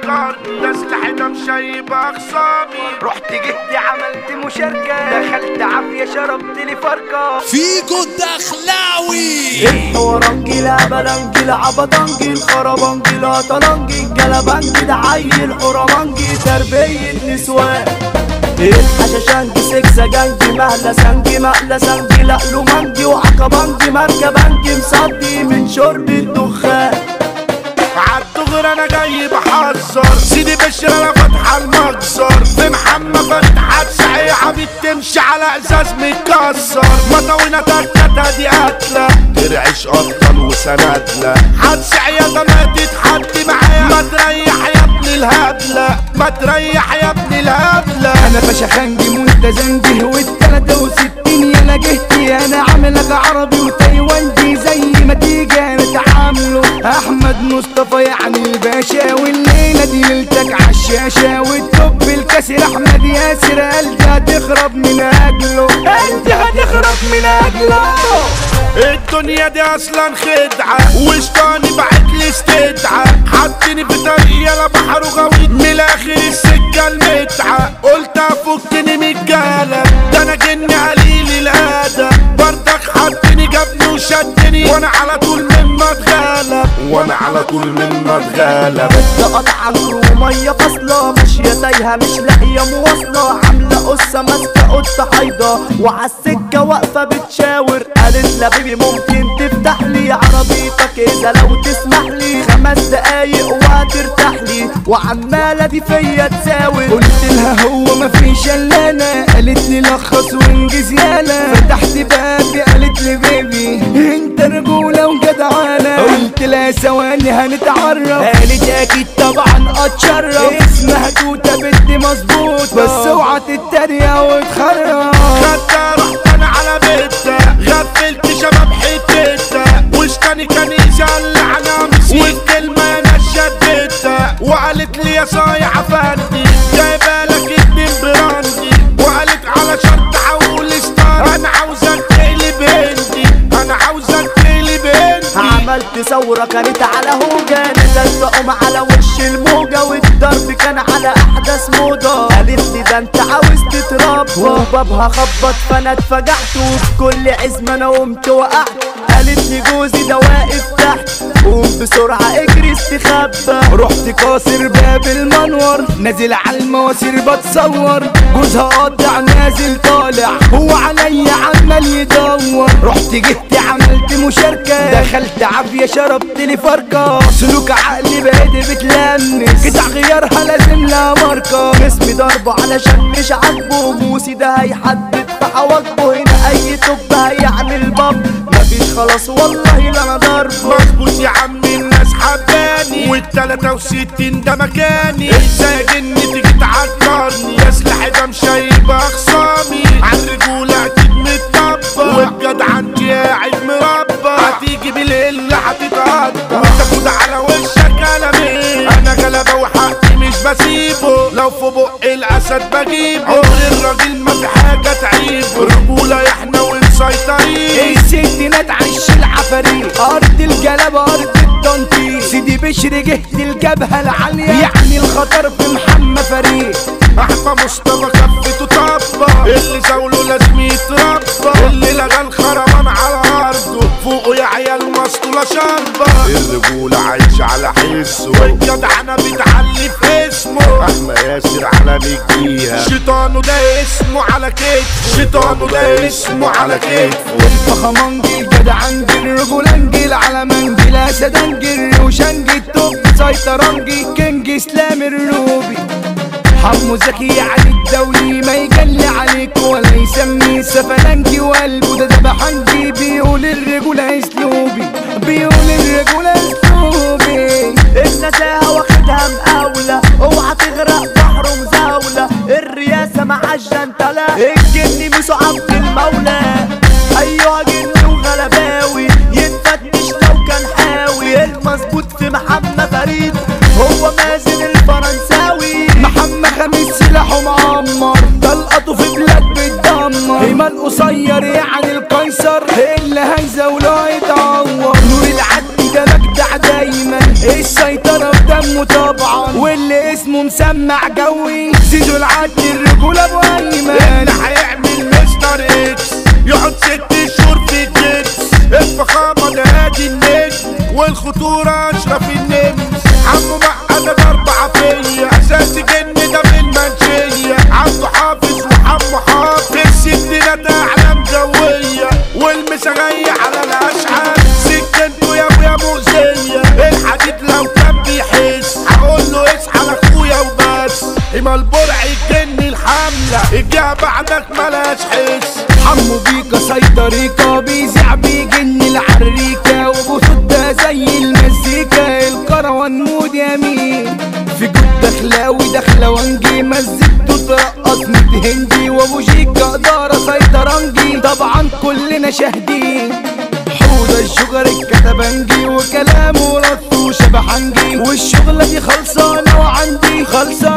عكرني ده سلاحي ده مشيب اخصامي رحت جهدي عملت مشاركة دخلت عافية شربت لي فرقة فيجو الدخلاوي الحورنجي لابلنجي لعبطنجي الخربنجي لاطلنجي الجلبنجي ده عيل حرمنجي تربية نسوان الحشاشنجي سكسجنجي مهلا سنجي مهلا سنجي لقلو منجي وعقبنجي مركبنجي مصدي من شرب الدخان عالدغر انا جاي بحذر سيدي بشر انا فاتحه المجزر في محمد فتحة سعيعة بتمشي على ازاز متكسر مطاوينة تكتها دي قتلة ترعش ابطال وسندلة هتسعي ده ما تتحدي معايا ما تريح يا ابن الهبلة ما تريح يا ابن الهبلة انا فشخنجي وانت زنجي والتلاتة وستين يا نجهتي انا عاملك عربي وتايواندي زي ما تيجي نتعامله احمد مصطفى يعني الباشا والليلة دي ليلتك عالشاشة والتوب الكسر احمد ياسر قلبي هتخرب من اجله قلبي هتخرب من اجله الدنيا دي اصلا خدعة وشطاني بعت لي استدعى حطني في طريق يلا بحر وغويط من الاخر السكة المتعة قلت افكني من الجالة ده انا جني قليل الادب برضك حطني جابني وشدني وانا على طول مما اتغلب وانا على طول مما اتغلب قطع نور ومية فاصلة ماشية تايهة مش لاقية مواصلة عاملة قصة ماسكة قطة حيضة وعالسكة واقفة بتشاور قالت لا بيبي ممكن تفتح لي عربيتك إذا لو تسمح لي خمس دقايق وهترتاح لي وعمالة دي فيا تساور قلت لها هو مفيش الا انا قالت لي لخص وانجز يالا فتحت بابي قالت لي بيبي انت رجولة وجدعانة قلت لها ثواني هنتعرف قالت اكيد طبعا اتشرف اسمها توتة بنت مظبوط بس اوعى تتريق وتخرف خدتها رحت انا على بيتها غفلت شباب حتتها واشتاني كنيسة اللي على مسيح والكلمة انا شدتها وقالت لي يا صايع فندي جايبه لك اتنين براندي وقالت على شرط حول ستار انا عاوزك تقلب هندي انا عاوزك تقلب هندي عملت ثورة كانت على هوجة نزلت اقوم على وش الموجة والضرب كان على احدث موضة قالت لي ده انت عاوز تتربى وبابها خبط فانا اتفجعت وبكل عزم انا قمت وقعت قالت لي جوزي ده واقف تحت قوم بسرعة اجري استخبى رحت كاسر باب المنور نازل على المواسير بتصور جوزها قاطع نازل طالع هو عليا عمال يدور رحت جهت عملت مشاركة دخلت عافية شربت لي فرقة سلوك عقلي بقيت بتلمس قطع غيارها لازم لها ماركة جسمي ضربه علشان مش عاجبه بوسي ده هيحدد في حواجبه هنا اي توب هيعمل باب مفيش خلاص والله لا انا ضربه مظبوط يا عم الناس حباني والتلاتة وستين ده مكاني ازاي جن تيجي تعكرني يا سلاحي ده مشيب اخصامي عالرجولة اكيد متطبق والجدع عندي قاعد مربى هتيجي بالقلة هتتقطع وتاخد على وشك قلمين انا غلبة وحقي مش بسيبه لو في بق الاسد بجيبه عمر الراجل ما في حاجة تعيبه رجولة احنا ومسيطرين الستينات عش العفاريت ارض الجلابة ارض التنطيط سيدي بشر جهد الجبهة العالية يعني الخطر في محمد فريق احمى مصطفى كفته طبة اللي زاوله لازم يتربى اللي لغى الخرمان على ارضه فوقه يا عيال مسطولة شربة الرجولة عايشة على حسه والجدعنة بتعلي في اسمه احمى ياسر على مجيها شيطانه ده اسمه على كتفه شيطانه ده اسمه على كتفه فخمنجي الجدعنجي الرجولانجي العلمانجي الاسدنجي الروشنجي التوب سيطرنجي كينج اسلام الروبي حمو زكي يعني الدولي ما يجلي عليك ولا يسمي سفلنجي وقلبه ده ذبحنجي بيقول الرجولة اسلوبي بيقول الرجولة اسلوبي النزاهة واخدها مقاولة اوعى تغرق بحر مزاولة الرياسة مع الجنتلة الجن ميسو عبد المولى ايوه جن وغلباوي يتفتش لو كان حاوي المظبوط في محمد فريد هو مازن الفرنساوي محمد خميس سلاحه معمر طلقته في بلاد بتدمر ايمان قصير يعني القيصر اللي هيزاوله يتعور نور العدي ده مجدع دايما السيطرة في دمه طبعا واللي اسمه مسمع جوي زيزو العد الرجولة ابو ايمن اللي هيعمل مستر اكس يقعد ست شهور في الجبس الفخامة ده هادي النجم والخطورة اشرف النمس عمو معقدة ضربة عافية اساسي جن ده بالمنشية عبده حافظ وحمو حافظ الستينات اعلام جوية والمسغية على الاشعار سكنته يا ابويا مؤذية الحديد لو كان بيحس هقول له اصحى لاخويا وبس اما البرع الجن الحملة الجهة بعدك ملاش حس حمو بيكا سيطريكا بيذيع بيجن العريكة وبصوتها زي المزيكا الكروان مود يمين في جود دخلاوي دخلة وانجي مزيكته ترقص ميت هندي وابو شيكا ادارة سيطرنجي طبعا كلنا شاهدين حوض الشجر الكتبنجي وكلامه رص وشبحنجي والشغلة دي خلصانة وعندي خلصانة